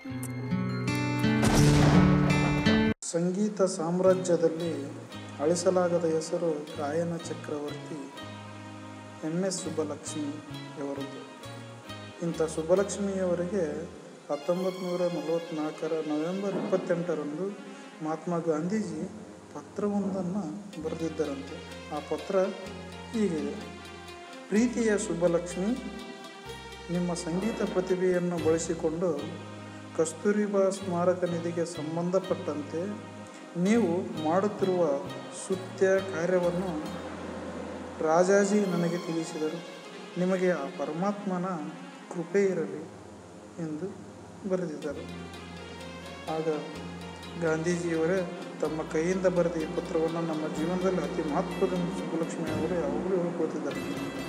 ಸಂಗೀತ ಸಾಮ್ರಾಜ್ಯದಲ್ಲಿ ಅಳಿಸಲಾಗದ ಹೆಸರು ಗಾಯನ ಚಕ್ರವರ್ತಿ ಎಂ ಎಸ್ ಸುಬ್ಬಲಕ್ಷ್ಮಿಯವರದ್ದು ಇಂಥ ಸುಬ್ಬಲಕ್ಷ್ಮಿಯವರಿಗೆ ಹತ್ತೊಂಬತ್ತು ನೂರ ನಲವತ್ತ್ನಾಲ್ಕರ ನವೆಂಬರ್ ಇಪ್ಪತ್ತೆಂಟರಂದು ಮಹಾತ್ಮ ಗಾಂಧೀಜಿ ಪತ್ರವೊಂದನ್ನು ಬರೆದಿದ್ದರಂತೆ ಆ ಪತ್ರ ಹೀಗಿದೆ ಪ್ರೀತಿಯ ಸುಬ್ಬಲಕ್ಷ್ಮಿ ನಿಮ್ಮ ಸಂಗೀತ ಪ್ರತಿಭೆಯನ್ನು ಬಳಸಿಕೊಂಡು ಕಸ್ತೂರಿಬಾ ಸ್ಮಾರಕ ನಿಧಿಗೆ ಸಂಬಂಧಪಟ್ಟಂತೆ ನೀವು ಮಾಡುತ್ತಿರುವ ಸುತ್ಯ ಕಾರ್ಯವನ್ನು ರಾಜಾಜಿ ನನಗೆ ತಿಳಿಸಿದರು ನಿಮಗೆ ಆ ಪರಮಾತ್ಮನ ಕೃಪೆ ಇರಲಿ ಎಂದು ಬರೆದಿದ್ದರು ಆಗ ಗಾಂಧೀಜಿಯವರೇ ತಮ್ಮ ಕೈಯಿಂದ ಬರೆದ ಈ ಪತ್ರವನ್ನು ನಮ್ಮ ಜೀವನದಲ್ಲಿ ಅತಿ ಮಹತ್ವದ ಸುಬ್ಬಲಕ್ಷ್ಮಿ ಅವರು ಯಾವಾಗಲೂ ಹೇಳ್ಕೊಳ್ತಿದ್ದಾರೆ